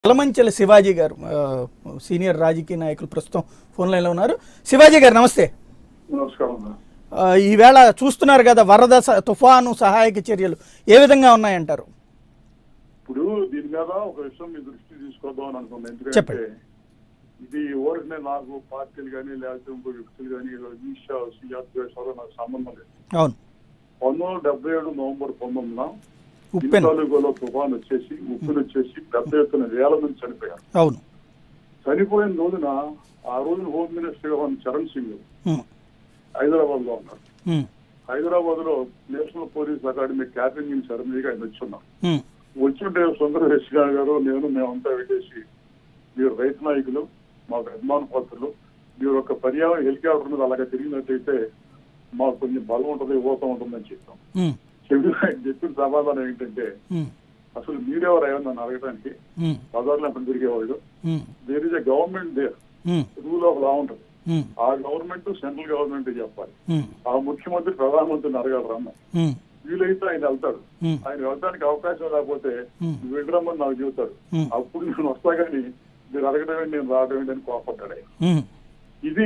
అలమంచెల శివాజీ గారు ఆ, సీనియర్ రాజకీయ నాయకులు ప్రస్తుతం ఫోన్ లైన్లో ఉన్నారు శివాజీ గారు నమస్తే నమస్కారం అన్న. ఆ, ఈవేళ చూస్తున్నారు కదా వరద స- తుఫాను సహాయక చర్యలు ఏ విధంగా ఉన్నాయంటారు ఇప్పుడు దీని మీద ఒక విషయం మీ దృష్టి తీసుకొద్దాం అని అనుకున్నాను ఎందుకంటే చెప్పండి. ఇది ఊరికనే నాకు పార్టీలు కానీ లేకపోతే ఇంకో వ్యక్తులు కానీ ఈషా సియాద్వేషాలు నాకు సంబంధం లేదు అవును పంతొమ్మిది వందల డెబ్బై ఏడు నవంబర్ పంతొమ్మిదిన ఉప్పెన తాలూకాలో తుఫాన్ వచ్చేసి ఉప్పులు వచ్చేసి పెద్ద ఎత్తున వేల మంది చనిపోయారు అవును చనిపోయిన రోజున ఆ రోజున హోమ్ మినిస్టర్ గా ఉన్న చరణ్ సింగ్ ఉమ్, హైదరాబాద్ లో ఉన్నారు ఉమ్, హైదరాబాద్ లో నేషనల్ పోలీస్ అకాడమీ క్యాటరింగ్ సెరమనీగా ఆయన వచ్చి ఉన్నారు ఉమ్, వచ్చింటే సుందర రెడ్డి గారు నేను మేమంతా వెళ్ళేసి మీరు రైతు నాయకులు మాకు అభిమాన పాత్రలు మీరు ఒక పర్యావరణ హెలికాప్టర్ మీద అలాగే తిరిగినట్టయితే మాకు కొంచెం బలం ఉంటుంది ఊతం ఉంటుందని చెప్పాం ఉమ్, చెప్పి ఆయన చెప్పిన సమాధానం ఏంటంటే ఉమ్, అసలు మీరెవరు ఏమన్నా అడగడానికి ఉమ్, బజార్లో అప్పుడు తిరిగేవాళ్ళు um, there is a government there um, rule of law ఉంటుంది ఉమ్, ఆ గవర్నమెంట్ సెంట్రల్ గవర్నమెంట్ చెప్పాలి ఉమ్, ఆ ముఖ్యమంత్రి ప్రధానమంత్రిని అడగలరా అన్న ఉమ్, వీలైతే ఆయన వెళ్తాడు ఉమ్, ఆయన వెళ్ళడానికి అవకాశం లేకపోతే Hmm. నువ్వు వెళ్ళరమ్మని నాకు చెబుతాడు Hmm. అప్పుడు నేను వస్తా కానీ మీరు అడగడం ఏంటి, నేను రావడం ఏంటి అని కోపడ్డాడు ఆయన. ఉమ్, ఇది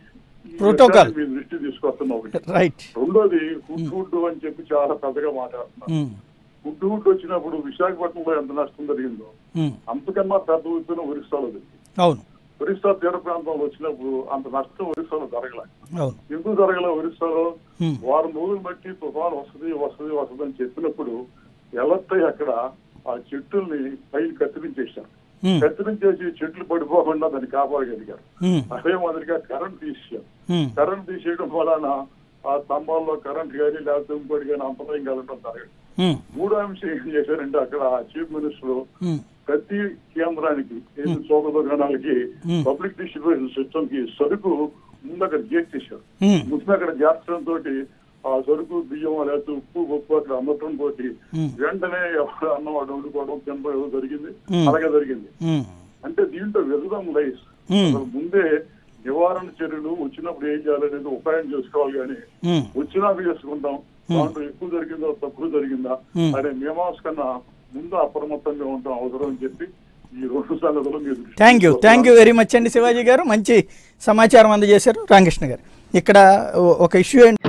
ఈ Protocol. విషయాన్ని మీ దృష్టి తీసుకొస్తున్న ఒకటి రైట్ రెండోది ఫుడ్ ఫుడ్ అని చెప్పి చాలా పెద్దగా మాట్లాడుతున్నారు ఉమ్, ఫుడ్ ఫుడ్ వచ్చినప్పుడు విశాఖపట్నంలో ఎంత నష్టం జరిగిందో ఉమ్, అంతకన్నా పెద్ద ఊపిన ఒరిస్సాలో జరిగింది అవును ఒరిస్సా తీర ప్రాంతంలో వచ్చినప్పుడు అంత నష్టం ఒరిస్సాలో జరగలే అవును ఎందుకు జరగలే ఒరిస్సాలో ఉమ్, వారం రోజులు బట్టి తుఫాన్ వస్తుంది వస్తుంది వస్తుంది అని చెప్పినప్పుడు ఎలర్ట్ అయ్యి అక్కడ ఆ చెట్టుల్ని పైకి కత్తిరించేశారు ఉమ్, కత్తిరించేసి చెట్లు పడిపోకుండా దాన్ని కాపాడగలిగారు ఉమ్, అదే మాదిరిగా కరెంట్ తీసేశారు ఉమ్, కరెంట్ తీసేయడం వలన ఆ స్తంభాల్లో కరెంట్ కానీ లేకపోతే ఇంకోటి కానీ అంతరాయం కలగడం జరగదు ఉమ్, మూడో అంశం ఏం చేశారంటే అక్కడ చీఫ్ మినిస్టర్ ఉమ్, ప్రతి కేంద్రానికి ఏది చౌక దుకాణాలకి Hmm. పబ్లిక్ డిస్ట్రిబ్యూషన్ సిస్టమ్ కి సరుకు ముందు అక్కడ గేట్ చేశారు ఉమ్, ముందు అక్కడ చేర్చడం తోటి ఆ సరుకు బియ్యం లేకపోతే ఉప్పు ఉప్పు అక్కడ అమ్మటం తోటి Hmm. వెంటనే ఎవరు అన్నం వాడు వండుకోవడం తినడం ఏదో జరిగింది Hmm. అలాగే జరిగింది ఉమ్, అంటే దీంట్లో విరుదం లైస్ Hmm. అసలు ముందే నివారణ చర్యలు వచ్చినప్పుడు ఏం చేయాలనేది ఉపాయం చేసుకోవాలి కానీ ఉమ్, వచ్చినాక చేసుకుంటాం దాంట్లో ఎక్కువ జరిగిందా తక్కువ జరిగిందా Hmm. అనే మీమాంస కన్నా ముందు అప్రమత్తంగా ఉండటం అవసరం అని చెప్పి ఈ రెండు సంగతులు మీరు దృష్టికి థ్యాంక్ యూ తీసుకొస్తున్నారు. థ్యాంక్ యూ వెరీ మచ్ అండి శివాజీ గారు మంచి సమాచారం అందజేశారు రామకృష్ణ గారు ఇక్కడ ఓ- ఒక ఇష్యూ ఏంటి